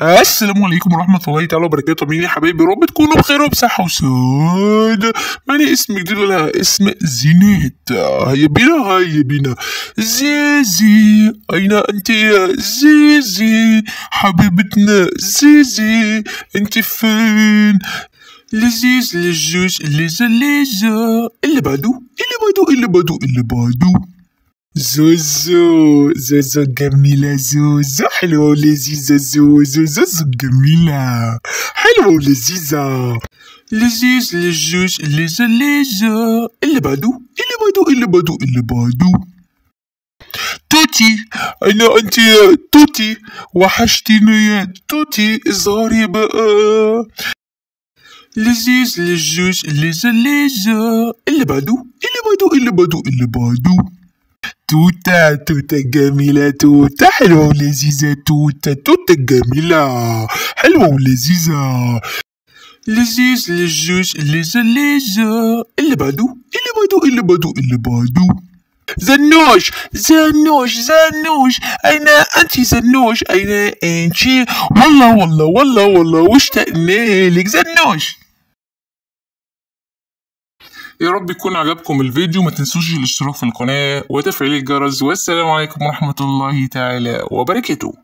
السلام عليكم ورحمة الله تعالى وبركاته مين يا حبايبي رب تكونوا بخير وبصحة وسعادة ماني اسم جديد ولا اسم زينات هيا بينا هيا بينا زيزي أين أنت يا زيزي حبيبتنا زيزي أنت فين لذيذ لجوج لذة لذة اللي بعدو اللي بعدو اللي بعدو اللي بعدو زوزو زوزو جميلة زوزو حلوة ولذيذة زوزو زوزو جميلة حلوة ولذيذة لذيذ لجوج لذة لذة اللي بعدو اللي بعدو اللي بعدو اللي بعدو توتي أين أنت يا توتي وحشتيني يا توتي اظهري بقى لذيذ لجوج لذة لذة اللي بعدو اللي بعدو اللي بعدو اللي بعدو توتة توتة جميلة توتة حلوة ولذيذة توتة توتة جميلة حلوة ولذيذة لذيذ لجوج لذة لذة اللي بعدو اللي بعدو اللي بعدو اللي بعدو زنوش زنوش زنوش أين أنت زنوش أين أنت والله والله والله والله واشتقنا لك زنوش يا رب يكون عجبكم الفيديو ما تنسوش الاشتراك في القناة وتفعيل الجرس والسلام عليكم ورحمة الله تعالى وبركاته